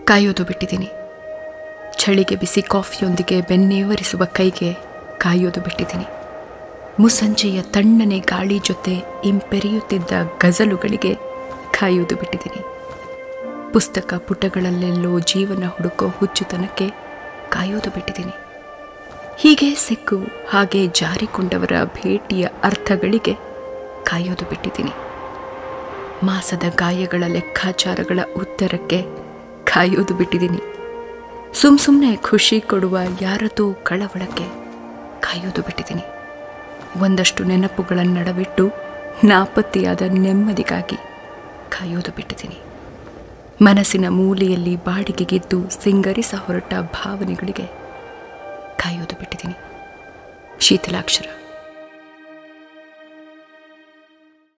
ಕಾಯೋದು ಬಿಟ್ಟಿದ್ದೀನಿ ಚಳಿಗೆ ಬಿಸಿ ಕಾಫಿಯೊಂದಿಗೆ ಬೆನ್ನೇವರಿಸುವ ಕೈಗೆ ಕಾಯೋದು ಬಿಟ್ಟಿದ್ದೀನಿ ಮುಸಂಜೆಯ ತಣ್ಣನೆ ಗಾಳಿ ಜೊತೆ ಇಂಪೆರೆಯುತ್ತಿದ್ದ ಗಜಲುಗಳಿಗೆ ಕಾಯೋದು ಬಿಟ್ಟಿದ್ದೀನಿ ಪುಸ್ತಕ ಪುಟಗಳಲ್ಲೆಲ್ಲೋ ಜೀವನ ಹುಡುಕೋ ಹುಚ್ಚುತನಕ್ಕೆ ಕಾಯೋದು ಬಿಟ್ಟಿದ್ದೀನಿ ಹೀಗೆ ಸಿಕ್ಕು ಹಾಗೆ ಜಾರಿಕೊಂಡವರ ಭೇಟಿಯ ಅರ್ಥಗಳಿಗೆ ಕಾಯೋದು ಬಿಟ್ಟಿದ್ದೀನಿ ಮಾಸದ ಗಾಯಗಳ ಲೆಕ್ಕಾಚಾರಗಳ ಉತ್ತರಕ್ಕೆ ಕಾಯೋದು ಬಿಟ್ಟಿದ್ದೀನಿ ಸುಮ್ ಸುಮ್ಮನೆ ಖುಷಿ ಕೊಡುವ ಯಾರದೋ ಕಳವಳಕ್ಕೆ ಕಾಯೋದು ಬಿಟ್ಟಿದ್ದೀನಿ ಒಂದಷ್ಟು ನೆನಪುಗಳ ನಡವಿಟ್ಟು ನಾಪತ್ತೆಯಾದ ನೆಮ್ಮದಿಗಾಗಿ ಕಾಯೋದು ಬಿಟ್ಟಿದ್ದೀನಿ ಮನಸ್ಸಿನ ಮೂಲೆಯಲ್ಲಿ ಬಾಡಿಗೆಗಿದ್ದು ಸಿಂಗರಿಸ ಹೊರಟ ಭಾವನೆಗಳಿಗೆ ಕಾಯೋದು ಬಿಟ್ಟಿದ್ದೀನಿ ಶೀತಲಾಕ್ಷರ